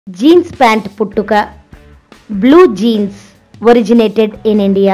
jeans pant పుట్టుక blue jeans originated in India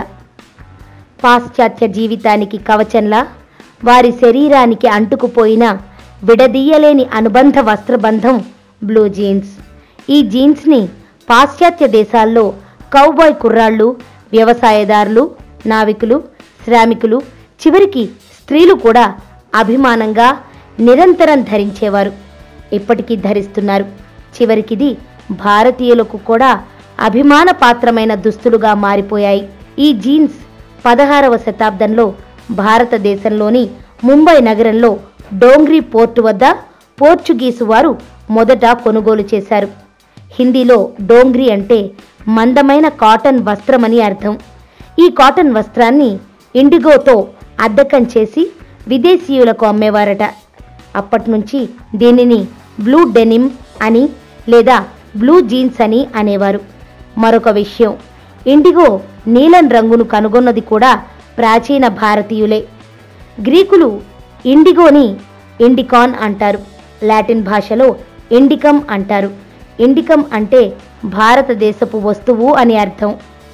పాశ్చాత్య జీవితానికి కవచంలా వారి శరీరానికి అంటుకుపోయిన విడదీయలేని అనుబంధ వస్త్రబంధం బ్లూ జీన్స్ ఈ జీన్స్ని పాశ్చాత్య దేశాల్లో కౌబాయ్ కుర్రాళ్ళు వ్యవసాయదారులు నావికులు శ్రామికులు చివరికి స్త్రీలు కూడా అభిమానంగా నిరంతరం ధరించేవారు ఇప్పటికీ ధరిస్తున్నారు చివరికిది భారతీయులకు కూడా అభిమాన పాత్రమైన దుస్తులుగా మారిపోయాయి ఈ జీన్స్ పదహారవ శతాబ్దంలో భారతదేశంలోని ముంబై నగరంలో డోంగ్రీ పోర్టు వద్ద పోర్చుగీసు వారు మొదట కొనుగోలు చేశారు హిందీలో డోంగ్రీ అంటే మందమైన కాటన్ వస్త్రమని అర్థం ఈ కాటన్ వస్త్రాన్ని ఇండిగోతో అద్దకం చేసి విదేశీయులకు అమ్మేవారట అప్పటి నుంచి దీనిని బ్లూ డెనిమ్ అని లేదా బ్లూ జీన్స్ అని అనేవారు మరొక విషయం ఇండిగో నీలం రంగును కనుగొన్నది కూడా ప్రాచీన భారతీయులే గ్రీకులు ఇండిగోని ఇండికాన్ అంటారు లాటిన్ భాషలో ఇండికమ్ అంటారు ఇండికమ్ అంటే భారతదేశపు వస్తువు అని అర్థం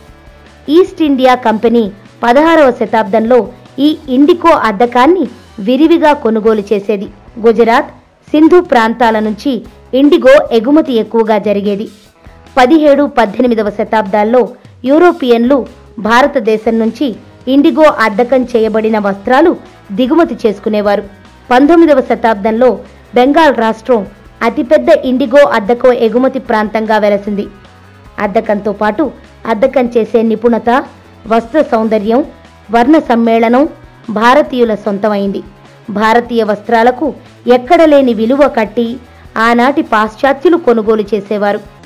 ఈస్ట్ ఇండియా కంపెనీ పదహారవ శతాబ్దంలో ఈ ఇండికో అద్దకాన్ని విరివిగా కొనుగోలు చేసేది గుజరాత్ సింధు ప్రాంతాల నుంచి ఇండిగో ఎగుమతి ఎక్కువగా జరిగేది పదిహేడు పద్దెనిమిదవ శతాబ్దాల్లో యూరోపియన్లు భారతదేశం నుంచి ఇండిగో అద్దకం చేయబడిన వస్త్రాలు దిగుమతి చేసుకునేవారు పంతొమ్మిదవ శతాబ్దంలో బెంగాల్ రాష్ట్రం అతిపెద్ద ఇండిగో అద్దకం ఎగుమతి ప్రాంతంగా వెలసింది అద్దకంతో పాటు అద్దకం చేసే నిపుణత వస్త్ర సౌందర్యం వర్ణ సమ్మేళనం భారతీయుల సొంతమైంది భారతీయ వస్త్రాలకు ఎక్కడలేని విలువ కట్టి ఆనాటి పాశ్చాత్యులు కొనుగోలు చేసేవారు